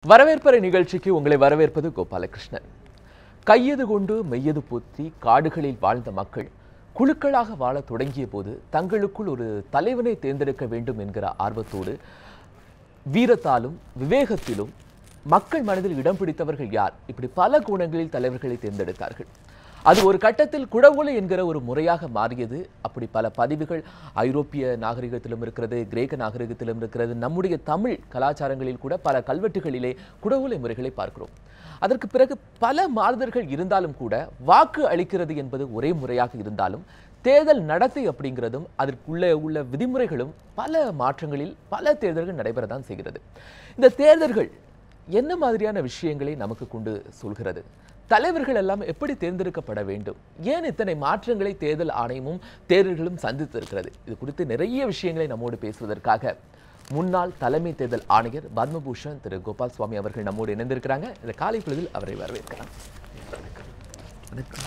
வரவேற்பறை நிகழ்ச்சிக்கு உங்களை வரவேற்பது கோபாலகிருஷ்ணன் கையது கொண்டு மெய்யது பொத்தி காடுகளில் வாழ்ந்த மக்கள் குழுக்களாக வாழத் தொடங்கிய போது தங்களுக்குள் ஒரு தலைவனை தேர்ந்தெடுக்க வேண்டும் என்கிற ஆர்வத்தோடு வீரத்தாலும் விவேகத்திலும் மக்கள் மனதில் இடம் பிடித்தவர்கள் யார் இப்படி பல கோணங்களில் தலைவர்களை தேர்ந்தெடுத்தார்கள் அது ஒரு கட்டத்தில் குடவோலை என்கிற ஒரு முறையாக மாறியது அப்படி பல பதிவுகள் ஐரோப்பிய நாகரிகத்திலும் இருக்கிறது கிரேக்க நாகரிகத்திலும் இருக்கிறது நம்முடைய தமிழ் கலாச்சாரங்களில் கூட பல கல்வெட்டுகளிலே குடவோலை முறைகளை பார்க்கிறோம் அதற்கு பிறகு பல மாறுதல்கள் இருந்தாலும் கூட வாக்கு அளிக்கிறது என்பது ஒரே முறையாக இருந்தாலும் தேர்தல் நடத்தை அப்படிங்கிறதும் அதற்குள்ளே உள்ள விதிமுறைகளும் பல மாற்றங்களில் பல தேர்தல்கள் நடைபெறதான் செய்கிறது இந்த தேர்தல்கள் என்ன மாதிரியான விஷயங்களை நமக்கு கொண்டு சொல்கிறது தலைவர்கள் எல்லாம் எப்படி தேர்ந்தெடுக்கப்பட வேண்டும் ஏன் இத்தனை மாற்றங்களை தேர்தல் ஆணையமும் தேர்தல்களும் சந்தித்திருக்கிறது இது குறித்து நிறைய விஷயங்களை நம்மோடு பேசுவதற்காக முன்னாள் தலைமை தேர்தல் ஆணையர் பத்மபூஷன் திரு கோபால் சுவாமி அவர்கள் நம்மோடு இணைந்திருக்கிறாங்க இந்த காலை பொழுதில் அவரை வரவேற்கலாம் வணக்கம்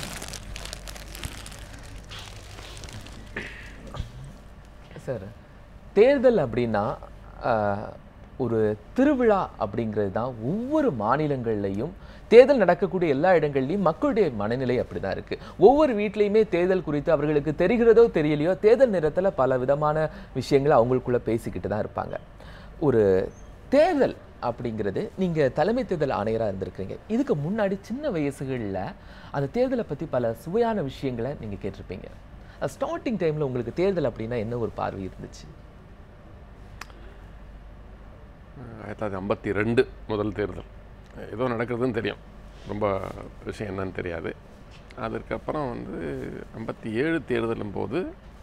சார் தேர்தல் அப்படின்னா ஆஹ், ஒரு திருவிழா அப்படிங்கிறது தான் ஒவ்வொரு மாநிலங்கள்லையும் தேர்தல் நடக்கக்கூடிய எல்லா இடங்கள்லையும் மக்களுடைய மனநிலை அப்படிதான் இருக்கு ஒவ்வொரு வீட்லையுமே தேர்தல் குறித்து அவர்களுக்கு தெரிகிறதோ தெரியலையோ தேர்தல் நேரத்துல பல விதமான விஷயங்களை அவங்களுக்குள்ள பேசிக்கிட்டு தான் இருப்பாங்க ஒரு தேர்தல் அப்படிங்கிறது நீங்க தலைமை தேர்தல் ஆணையரா இருந்திருக்கிறீங்க இதுக்கு முன்னாடி சின்ன வயசுகளில் அந்த தேர்தலை பத்தி பல சுவையான விஷயங்களை நீங்க கேட்டிருப்பீங்க ஸ்டார்டிங் டைம்ல உங்களுக்கு தேர்தல் அப்படின்னா என்ன ஒரு பார்வை இருந்துச்சு ஆயிரத்தி தொள்ளாயிரத்தி ஐம்பத்தி ரெண்டு முதல் தேர்தல் ஏதோ நடக்கிறதுன்னு தெரியும் ரொம்ப விஷயம் என்னன்னு தெரியாது அதற்கப்புறம் வந்து ஐம்பத்தி ஏழு தேர்தலும் போது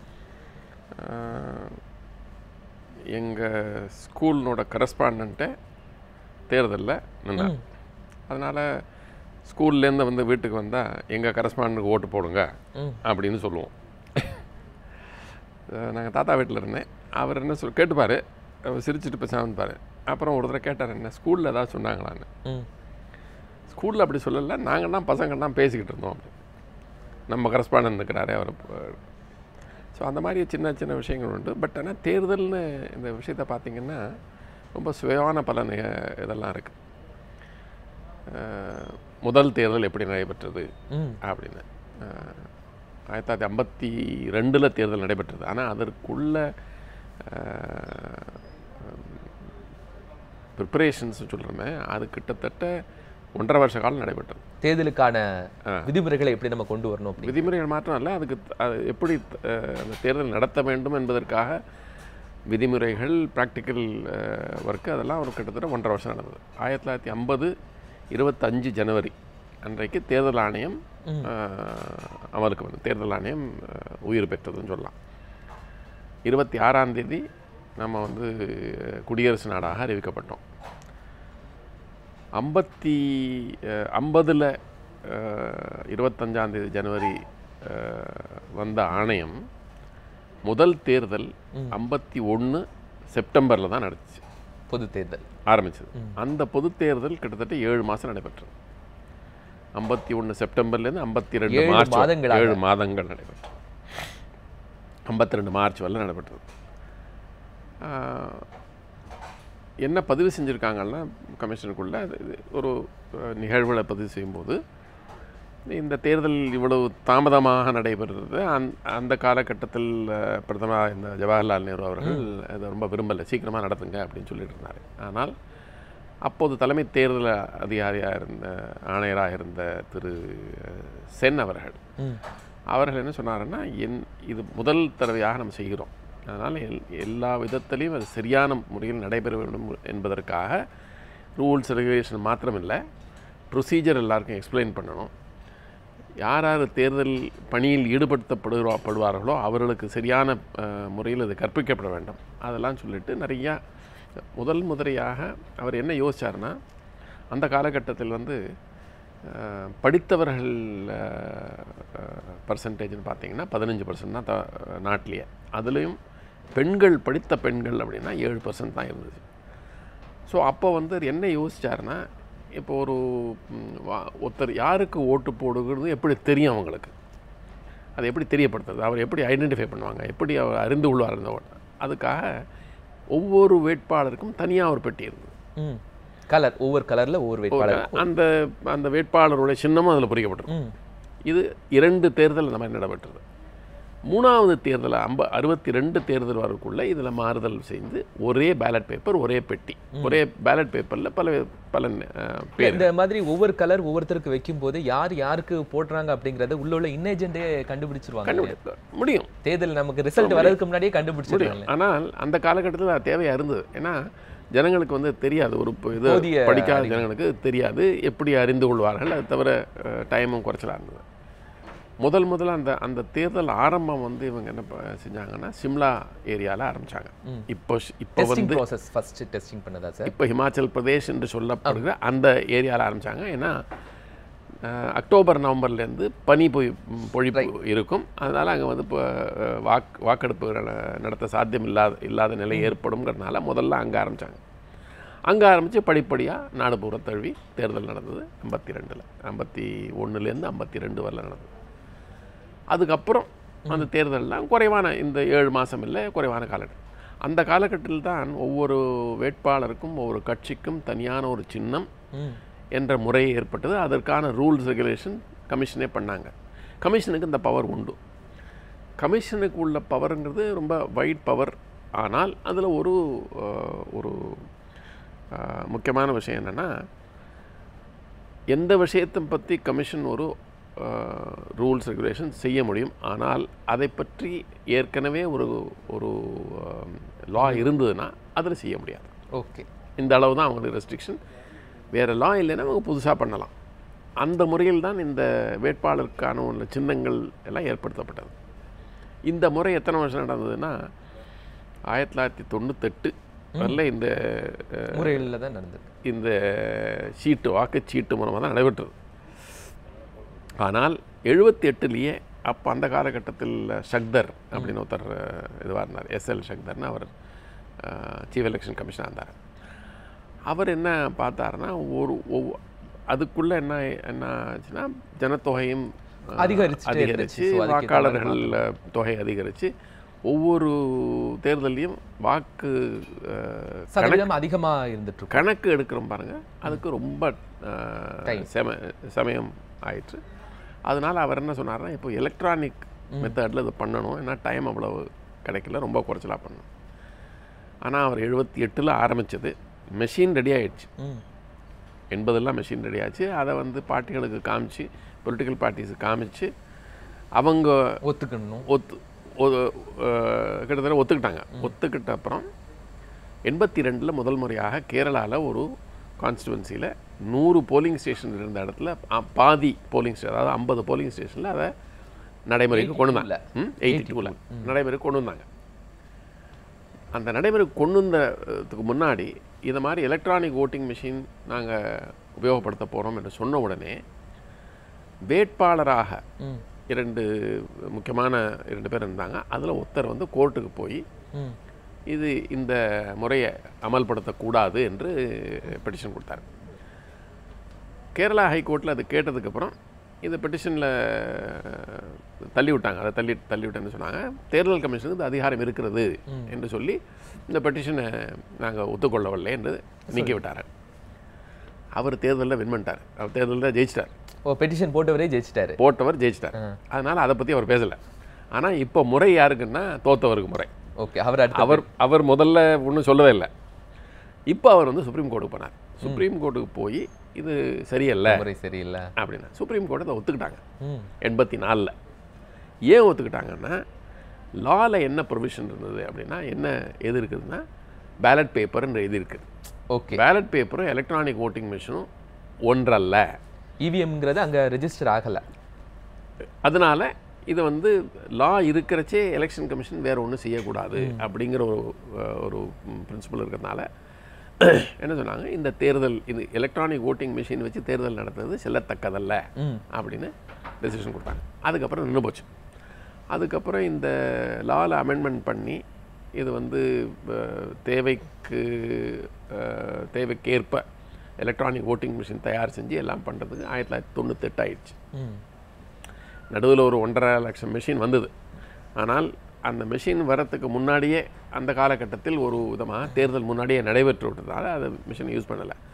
எங்கள் ஸ்கூலினோட கரஸ்பாண்டண்ட்டை தேர்தலில் நின்னார் அதனால் ஸ்கூல்லேருந்து வந்து வீட்டுக்கு வந்தால் எங்கள் கரஸ்பாண்டுக்கு ஓட்டு போடுங்க ம். அப்படின்னு சொல்லுவோம் நாங்கள் தாத்தா வீட்டில் இருந்தேன் அவர் என்ன சொல் கேட்டுப்பார் அவர் சிரிச்சுட்டு பேசாமன்பார் அப்புறம் ஒரு தடவை கேட்டார் என்ன ஸ்கூலில் ஏதாவது சொன்னாங்களான்னு ம் ஸ்கூலில் அப்படி சொல்லலை நாங்கள்லாம் பசங்கள்லாம் பேசிக்கிட்டு இருந்தோம் அப்படி நம்ம கரஸ்பாண்டன் இருக்கிறாரே அவர் ஸோ அந்த மாதிரி சின்ன சின்ன விஷயங்கள் உண்டு பட் ஆனால் தேர்தல்னு இந்த விஷயத்தை பார்த்தீங்கன்னா ரொம்ப சுயமான பல நி- இதெல்லாம் இருக்குது முதல் தேர்தல் எப்படி நடைபெற்றது ம் அப்படின்னு அஹ், ஆயிரத்தி தொள்ளாயிரத்தி ஐம்பத்தி ரெண்டில் தேர்தல் நடைபெற்றது ஆனால் அதற்குள்ள ப்ரிப்பரேஷன்ஸ் சொல்கிறோமே அது கிட்டத்தட்ட ஒன்றரை வருஷ காலம் நடைபெற்றது தேர்தலுக்கான விதிமுறைகளை எப்படி நம்ம கொண்டு வரணும் அப்படி விதிமுறைகள் மாற்றம் அல்ல அதுக்கு த- அது எப்படி அஹ், அந்த தேர்தல் நடத்த வேண்டும் என்பதற்காக விதிமுறைகள் ப்ராக்டிக்கல் ஒர்க்கு அதெல்லாம் ஒரு கிட்டத்தட்ட ஒன்றரை வருஷம் நடந்தது ஆயிரத்தி தொள்ளாயிரத்தி ஐம்பது இருபத்தஞ்சு ஜனவரி அன்றைக்கு தேர்தல் ஆணையம் அஹ், அமலுக்கு வந்து தேர்தல் ஆணையம் அஹ், உயிர் பெற்றதுன்னு சொல்லலாம் இருபத்தி ஆறாம் தேதி நம்ம வந்து குடியரசு நாடாக அறிவிக்கப்பட்டோம் ஐம்பத்தி ஐம்பதில் இருபத்தஞ்சாந்தேதி ஜனவரி அஹ், வந்த ஆணையம் முதல் தேர்தல் ஐம்பத்தி ஒன்று செப்டம்பரில் தான் நடந்துச்சு பொது தேர்தல் ஆரம்பிச்சது அந்த பொது தேர்தல் கிட்டத்தட்ட ஏழு மாதம் நடைபெற்றது ஐம்பத்தி ஒன்று செப்டம்பர்லேருந்து ஐம்பத்தி ரெண்டு ஏழு மார்ச் வரை- மாதங்களாக. ஏழு மாதங்கள் நடைபெற்றது ஐம்பத்தி ரெண்டு மார்ச் வரல நடைபெற்றது ஆஹ், என்ன பதிவு செஞ்சுருக்காங்கன்னா கமிஷனுக்குள்ள அது- இது ஒரு அஹ், நிகழ்வுகளை பதிவு செய்யும்போது இந்த தேர்தல் இவ்வளவு தாமதமாக நடைபெறுறது அந் அந்த காலகட்டத்தில் அஹ், பிரதமர் இந்த ஜவஹர்லால் நேரு அவர்கள் அதை ரொம்ப விரும்பலை சீக்கிரமாக நடத்துங்க அப்படின்னு சொல்லிட்டு இருந்தார் ஆனால் அப்போது தலைமை தேர்தல் அதிகாரியாக இருந்த ஆணையராக இருந்த திரு அஹ், சென் அவர்கள் ம் அவர்கள் என்ன சொன்னாருன்னா என் இது முதல் தடவையாக நம்ம செய்கிறோம் அதனால் எல் எல்லா விதத்திலையும் அது சரியான முறையில் நடைபெற வேண்டும் என்பதற்காக ரூல்ஸ் ரெகுலேஷன் மாத்திரமில்லை ப்ரொசீஜர் எல்லாருக்கும் எக்ஸ்பிளைன் பண்ணணும் யார் யார் தேர்தல் பணியில் ஈடுபடுத்தப்படுகிறோ படுவார்களோ அவர்களுக்கு சரியான அஹ், முறையில் அது கற்பிக்கப்பட வேண்டும் அதெல்லாம் சொல்லிட்டு நிறையா முதல் முறையாக அவர் என்ன யோசிச்சாருன்னா அந்த காலகட்டத்தில் வந்து அஹ், படித்தவர்கள் பர்சன்டேஜ்னு பார்த்தீங்கன்னா பதினஞ்சு பர்சன்ட் தான் த நாட்டிலேயே அதுலேயும் பெண்கள் படித்த பெண்கள் அப்படின்னா ஏழு பர்சன்ட் தான் இருந்துச்சு ஸோ அப்போ வந்து அவர் என்ன யோசிச்சாருன்னா இப்போ ஒரு ம், வா- ஒருத்தர் யாருக்கு ஓட்டு போடுகிறது எப்படி தெரியும் அவங்களுக்கு அதை எப்படி தெரியப்படுத்துறது அவர் எப்படி ஐடென்டிஃபை பண்ணுவாங்க எப்படி அவர் அறிந்து கொள்வார் அந்த ஓட்டு அதுக்காக ஒவ்வொரு வேட்பாளருக்கும் தனியாக ஒரு பெட்டி இருந்தது ம் கலர் ஒவ்வொரு கலர்ல ஒவ்வொரு வேட்பாளர் அந்த அந்த வேட்பாளருடைய சின்னமும் அதில் பொறிக்கப்பட்டிருக்கும் ம் இது இரண்டு தேர்தல் இந்த மாதிரி நடைபெற்றது மூணாவது தேர்தல் ஐம்ப அறுபத்தி ரெண்டு தேர்தல் வரக்குள்ள இதில் மாறுதல் செய்து ஒரே பேலட் பேப்பர் ஒரே பெட்டி ஒரே பேலட் பேப்பரில் பல பல அஹ், பேர் இந்த மாதிரி ஒவ்வொரு கலர் ஒவ்வொருத்தருக்கு வைக்கும் போது யார் யாருக்கு போடுறாங்க அப்படிங்கறத உள்ள உள்ள இன்னேஜெண்டே கண்டுபிடிச்சிருவாங்க கண்டுபிடி முடியும் தேர்தல் நமக்கு ரிசல்ட் வர்றதுக்கு முன்னாடியே கண்டுபிடிச்சிருவாங்க ஆனால் அந்த காலகட்டத்தில் அது தேவையாக இருந்தது ஏன்னா ஜனங்களுக்கு வந்து தெரியாது ஒரு ப- இது போதிய படிக்காத ஜனங்களுக்கு தெரியாது எப்படி அறிந்து கொள்வார்கள் அது தவிர டைமும் குறைச்சலாக இருந்தது முதல் முதல்ல அந்த அந்த தேர்தல் ஆரம்பம் வந்து இவங்க என்ன ப- செஞ்சாங்கன்னா சிம்லா ஏரியாவில் ஆரம்பிச்சாங்க இப்போ ஷ்- இப்போ டெஸ்டிங் வந்து ப்ராசஸ் ஃபர்ஸ்ட் டெஸ்டிங் பண்ணதா சார் இப்போ ஹிமாச்சல் பிரதேஷ் என்று சொல்லப்படுகிற அந்த ஏரியாவில் ஆரம்பிச்சாங்க ஏன்னா அஹ், அக்டோபர் நவம்பர்லேருந்து பனி பொய் பொழிப்பு இருக்கும் அதனால் அங்கே வந்து இப்போ அஹ், வாக் வாக்கெடுப்பு நட- நடத்த சாத்தியம் இல்லாத இல்லாத நிலை ஏற்படும்ங்கிறதுனால முதல்ல அங்கே ஆரம்பித்தாங்க அங்கே ஆரம்பித்து படிப்படியாக நாடு பூரா தழுவி தேர்தல் நடந்தது ஐம்பத்தி ரெண்டில் ஐம்பத்தி ஒன்றுலேருந்து ஐம்பத்தி ரெண்டு வரல நடந்தது அதுக்கப்புறம் அந்த தேர்தல்லாம் குறைவான இந்த ஏழு மாதம் இல்லை குறைவான காலகட்டம் அந்த காலகட்டத்தில் தான் ஒவ்வொரு வேட்பாளருக்கும் ஒவ்வொரு கட்சிக்கும் தனியான ஒரு சின்னம் ம் என்ற முறை ஏற்பட்டது அதற்கான ரூல்ஸ் ரெகுலேஷன் கமிஷனே பண்ணாங்க கமிஷனுக்கு இந்த பவர் உண்டு கமிஷனுக்கு உள்ள பவருங்கிறது ரொம்ப வைட் பவர் ஆனால் அதில் ஒரு அஹ், ஒரு அஹ், முக்கியமான விஷயம் என்னென்னா எந்த விஷயத்தை பற்றி கமிஷன் ஒரு ரூல்ஸ் ரெகுலேஷன் செய்ய முடியும் ஆனால் அதை பற்றி ஏற்கனவே ஒரு ஒரு லா இருந்ததுன்னா அதில் செய்ய முடியாது ஓகே இந்த அளவு தான் அவங்களுக்கு ரெஸ்ட்ரிக்ஷன் வேறு லா இல்லைன்னா அவங்க புதுசாக பண்ணலாம் அந்த முறையில் தான் இந்த வேட்பாளருக்கான உள்ள சின்னங்கள் எல்லாம் ஏற்படுத்தப்பட்டது இந்த முறை எத்தனை வருஷம் நடந்ததுன்னா ஆயிரத்தி தொள்ளாயிரத்தி தொண்ணூத்தெட்டு வரல இந்த அஹ், முறையில் தான் நடந்தது இந்த சீட்டு வாக்குச்சீட்டு மூலமாக தான் நடைபெற்றது ஆனால் எழுபத்தி எட்டுலேயே அப்போ அந்த காலகட்டத்தில் ஷக்தர் அப்படின்னு ஒருத்தர் அஹ், இதுவாக இருந்தார் எஸ்எல் ஷக்தர்னு அவர் சீஃப் எலெக்ஷன் கமிஷனாக இருந்தார் அவர் என்ன பார்த்தாருன்னா ஒரு ஒவ்வொ- அதுக்குள்ள என்ன என்ன ஆச்சுன்னா ஜனத்தொகையும் அஹ், அதிகரிச்சுட்டே இருந்துச்சு. அதிகரிச்சு So, அதுக்கு ஏத்த மாதிரி வாக்காளர்கள் தொகை அதிகரித்து ஒவ்வொரு தேர்தலையும் வாக்கு அஹ், சதவீதம் அதிகமா இருந்துட்டு இருக்கும் கணக்கு எடுக்கிறோம் பாருங்க அதுக்கு ரொம்ப அஹ், Time. செம சமயம் ஆயிற்று அதனால அவர் என்ன சொன்னார்னா இப்போ எலக்ட்ரானிக் மெத்தடில் இது பண்ணணும் ஏன்னா டைம் அவ்வளவு கிடைக்கல ரொம்ப குறைச்சலாக பண்ணணும் ஆனால் அவர் எழுபத்தி எட்டில் ஆரம்பித்தது மெஷின் ரெடி ஆயிடுச்சு ம் எண்பதெல்லாம் மெஷின் ரெடி ஆச்சு அதை வந்து பார்ட்டிகளுக்கு காமிச்சு பொலிட்டிக்கல் பார்ட்டிஸுக்கு காமிச்சு அவங்க ஒத்துக்கணும் ஒத்து ஒ- அஹ் கிட்டத்தட்ட ஒத்துக்கிட்டாங்க ஒத்துக்கிட்ட அப்புறம் எண்பத்தி ரெண்டில் முதல் முறையாக கேரளாவில் ஒரு கான்ஸ்டுவன்சியில் நூறு போலிங் ஸ்டேஷன் இருந்த இடத்துல அ- பாதி போலிங் ஸ்டேஷன் அதாவது ஐம்பது போலிங் ஸ்டேஷனில் அதை நடைமுறைக்கு கொண்டு வந்தாங்க எயிட்டி டூவில் நடைமுறைக்கு கொண்டு வந்தாங்க அந்த நடைமுறைக்கு கொண்டு வந்ததுக்கு முன்னாடி இதை மாதிரி எலக்ட்ரானிக் ஓட்டிங் மிஷின் நாங்கள் உபயோகப்படுத்த போகிறோம் என்று சொன்ன உடனே வேட்பாளராக ம் இரண்டு முக்கியமான இரண்டு பேர் இருந்தாங்க அதில் ஒருத்தர் வந்து கோர்ட்டுக்கு போய் ம் இது இந்த முறையை அமல்படுத்தக்கூடாது என்று பெட்டிஷன் கொடுத்தாரு கேரளா ஹைகோர்ட்டில் அது கேட்டதுக்கப்புறம் இந்த பெட்டிஷனில் தள்ளி விட்டாங்க அதை தள்ளி தள்ளி விட்டேன்னு சொன்னாங்க தேர்தல் கமிஷனுக்கு இந்த அதிகாரம் இருக்கிறது என்று சொல்லி இந்த பெட்டிஷனை நாங்கள் ஒத்துக்கொள்ளவில்லை என்று நீக்கி விட்டார் அவர் தேர்தலில் வின் பண்ணிட்டார் அவர் தேர்தலில் ஜெயிச்சிட்டார் ஓ பெட்டிஷன் போட்டவரே ஜெயிச்சிட்டாரு போட்டவர் ஜெயிச்சிட்டார் அதனால் அதை பற்றி அவர் பேசலை ஆனால் இப்போ முறை யாருக்குன்னா தோத்தவருக்கு முறை ஓகே அவர் அடுத்து அவர் அவர் முதல்ல ஒன்றும் சொல்லவே இல்லை இப்போ அவர் வந்து சுப்ரீம் கோர்ட்டுக்கு போனார் சுப்ரீம் கோர்ட்டுக்கு போய் இது சரியல்ல முறை சரியில்லை அப்படின்னா சுப்ரீம் கோர்ட் அதை ஒத்துக்கிட்டாங்க ம் எண்பத்தி நாலில் ஏன் ஒத்துக்கிட்டாங்கன்னா லாவில் என்ன ப்ரொவிஷன் இருந்தது அப்படின்னா என்ன எது இருக்குதுன்னா பேலட் பேப்பர்ன்ற இது இருக்குது ஓகே பேலட் பேப்பரும் எலக்ட்ரானிக் ஓட்டிங் மிஷினும் ஒன்றல்ல இவிஎம்ங்கிறது அங்க ரெஜிஸ்டர் ஆகல அதனால இது வந்து லா இருக்கிறச்சே எலெக்ஷன் கமிஷன் வேற ஒன்றும் செய்யக்கூடாது அப்படிங்கிற ஒரு அஹ், ஒரு பிரின்சிபல் இருக்கிறதுனால என்ன சொன்னாங்க இந்த தேர்தல் இது எலக்ட்ரானிக் ஓட்டிங் மிஷின் வச்சு தேர்தல் நடத்துறது செல்லத்தக்கதல்ல ம் அப்படின்னு டெசிஷன் கொடுத்தாங்க அதுக்கப்புறம் நின்று போச்சு அதுக்கப்புறம் இந்த லாவில் அமெண்ட்மெண்ட் பண்ணி இது வந்து அஹ், தேவைக்கு அஹ், தேவைக்கேற்ப எலக்ட்ரானிக் ஓட்டிங் மிஷின் தயார் செஞ்சு எல்லாம் பண்ணுறதுக்கு ஆயிரத்தி தொள்ளாயிரத்தி தொண்ணூத்தெட்டு ஆயிடுச்சு ம் நடுவில் ஒரு ஒன்றரை லட்சம் மெஷின் வந்தது ஆனால் அந்த மெஷின் வரத்துக்கு முன்னாடியே அந்த காலகட்டத்தில் ஒரு விதமாக தேர்தல் முன்னாடியே நடைபெற்று விட்டதால் அதை மிஷின் யூஸ் பண்ணலை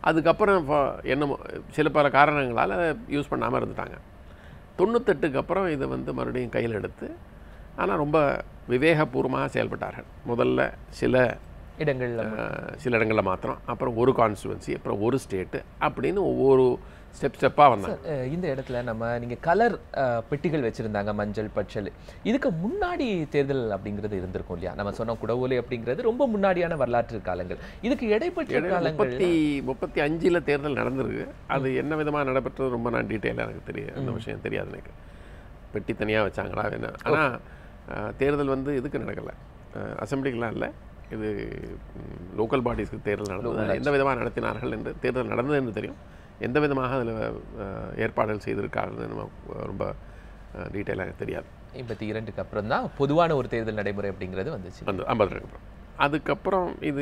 அதுக்கப்புறம் இப்போ என்னமோ சில பல காரணங்களால் யூஸ் பண்ணாமல் இருந்துட்டாங்க தொண்ணூத்தெட்டுக்கு அப்புறம் இதை வந்து மறுபடியும் கையில் எடுத்து ஆனால் ரொம்ப விவேகபூர்வமாக செயல்பட்டார்கள் முதல்ல சில இடங்கள்ல அஹ், சில இடங்களில் மாத்திரம் அப்புறம் ஒரு கான்ஸ்டுவன்சி அப்புறம் ஒரு ஸ்டேட்டு அப்படின்னு ஒவ்வொரு ஸ்டெப் ஸ்டெப்பாக வந்தாங்க அஹ் இந்த இடத்துல நம்ம நீங்க கலர் அஹ், பெட்டிகள் வச்சிருந்தாங்க மஞ்சள் பச்சல் இதுக்கு முன்னாடி தேர்தல் அப்படிங்கிறது இருந்திருக்கும் இல்லையா நம்ம சொன்ன குடவோலை அப்படிங்கிறது ரொம்ப முன்னாடியான வரலாற்று காலங்கள் இதுக்கு இடைப்பட்ட காலங்கள் முப்பத்தி முப்பத்தி அஞ்சில் தேர்தல் நடந்திருக்கு அது என்ன விதமாக நடைபெற்றது ரொம்ப நான் டீட்டெயிலாக எனக்கு தெரியும் அந்த விஷயம் தெரியாது எனக்கு பெட்டி தனியாக வச்சாங்களா என்ன ஆனால் தேர்தல் வந்து இதுக்கு நடக்கலை அசம்பிளிக்கெலாம் இல்லை இது லோக்கல் பாடிஸ்க்கு தேர்தல் நடந்தது எந்த விதமாக நடத்தினார்கள் என்று தேர்தல் நடந்தது என்று தெரியும் எந்த விதமாக அதில் ஏற்பாடுகள் செய்திருக்காங்கன்னு நம்ம ரொம்ப டீட்டெயிலாக எனக்கு தெரியாது எண்பத்தி இரண்டுக்கு அப்புறம் தான் பொதுவான ஒரு தேர்தல் நடைமுறை அப்படிங்கிறது வந்துச்சு அந்த ஐம்பது ரெண்டு அப்புறம் அதுக்கப்புறம் இது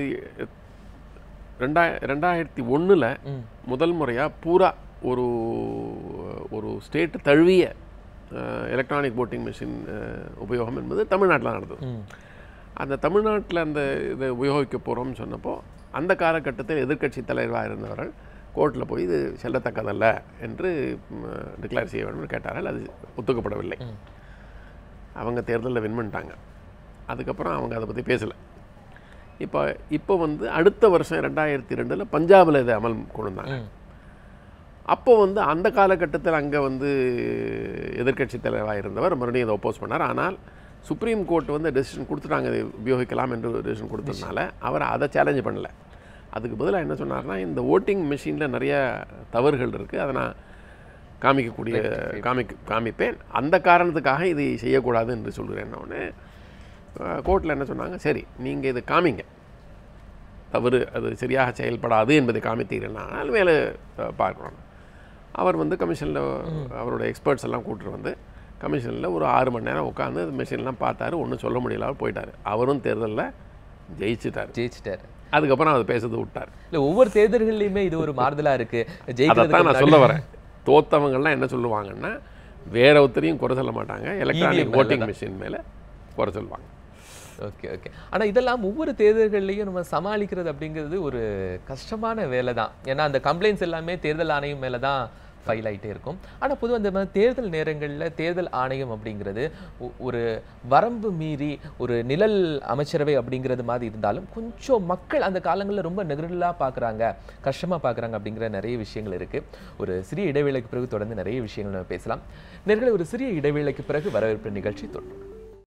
ரெண்டாய ரெண்டாயிரத்தி ஒண்ணுல முதல் முறையாக பூரா ஒரு ஒரு ஸ்டேட் தழுவிய எலக்ட்ரானிக் voting மிஷின் உபயோகம் என்பது தமிழ்நாட்டில் நடந்தது ம். அந்த தமிழ்நாட்டில் அந்த இதை உபயோகிக்க போகிறோம்னு சொன்னப்போ அந்த காலகட்டத்தில் எதிர்க்கட்சி தலைவராக இருந்தவர்கள் கோர்ட்டில் போய் இது செல்லத்தக்கதல்ல என்று டிக்ளேர் செய்ய வேண்டும் என்று கேட்டார்கள் அது ஒத்துக்கப்படவில்லை ம். அவங்க தேர்தலில் வின் பண்ணிட்டாங்க அதுக்கப்புறம் அவங்க அதை பற்றி பேசலை இப்போ இப்போ வந்து அடுத்த வருஷம் ரெண்டாயிரத்தி ரெண்டில் பஞ்சாபில் இதை அமல் கொண்டு வந்தாங்க ம். அப்போ வந்து அந்த காலகட்டத்தில் அங்கே வந்து எதிர்க்கட்சி தலைவராக இருந்தவர் மறுபடியும் இதை ஒப்போஸ் பண்ணார் ஆனால் சுப்ரீம் கோர்ட் வந்து டெசிஷன் கொடுத்துட்டாங்க இதை உபயோகிக்கலாம் என்று டெசிஷன் கொடுத்ததுனால அவர் அதை சேலஞ்ச் பண்ணல அதுக்கு பதிலாக என்ன சொன்னார்னா இந்த ஓட்டிங் மிஷினில் நிறைய தவறுகள் இருக்குது அதை நான் காமிக்கக்கூடிய காமிக்க காமிப்பேன் அந்த காரணத்துக்காக இதை செய்யக்கூடாது என்று சொல்கிறேன் உடனே கோர்ட்டில் என்ன சொன்னாங்க சரி நீங்கள் இதை காமிங்க தவறு அது சரியாக செயல்படாது என்பதை காமித்தீர்கள்னால் மேலே அஹ், பார்க்கணும் அவர் வந்து கமிஷனில் அவரோட எக்ஸ்பர்ட்ஸ் எல்லாம் கூட்டிட்டு வந்து கமிஷனில் ஒரு ஆறு மணி நேரம் உட்காந்து மிஷின்லாம் பார்த்தாரு ஒன்றும் சொல்ல முடியல அவர் போயிட்டார் அவரும் தேர்தலில் ஜெயிச்சிட்டார் ஜெயிச்சிட்டாரு அதுக்கப்புறம் அதை பேசுறது விட்டார் இல்ல ஒவ்வொரு தேர்தல்கள்லயுமே இது ஒரு மாறுதலா இருக்கு ஜெயிக்கிறதுக்கு அதைத்தான் நான் சொல்ல வரேன் தோத்தவங்கள்லாம் என்ன சொல்லுவாங்கன்னா வேற ஒருத்தரையும் குறை சொல்ல மாட்டாங்க எலக்ட்ரானிக் மேல ஓட்டிங் மிஷின் மேலே குறை சொல்லுவாங்க ஓகே ஓகே ஆனா இதெல்லாம் ஒவ்வொரு தேர்தல்கள்லையும் நம்ம சமாளிக்கிறது அப்படிங்கிறது ஒரு கஷ்டமான வேலை தான் ஏன்னா அந்த கம்ப்ளைண்ட்ஸ் எல்லாமே தேர்தல் ஆணையம் மேல தான் ஃபைல் ஆயிட்டே இருக்கும் ஆனா பொதுவா இந்த மாதிரி தேர்தல் நேரங்கள்ல தேர்தல் ஆணையம் அப்படிங்கிறது ஒ- ஒரு வரம்பு மீறி ஒரு நிழல் அமைச்சரவை அப்படிங்கிறது மாதிரி இருந்தாலும் கொஞ்சம் மக்கள் அந்த காலங்களில் ரொம்ப நெருடலா பார்க்குறாங்க கஷ்டமா பார்க்குறாங்க அப்படிங்கிற நிறைய விஷயங்கள் இருக்கு ஒரு சிறிய இடைவேளைக்கு பிறகு தொடர்ந்து நிறைய விஷயங்கள் நம்ம பேசலாம் நேர்களை ஒரு சிறிய இடைவேளைக்கு பிறகு வரவேற்பு நிகழ்ச்சி தொடரும்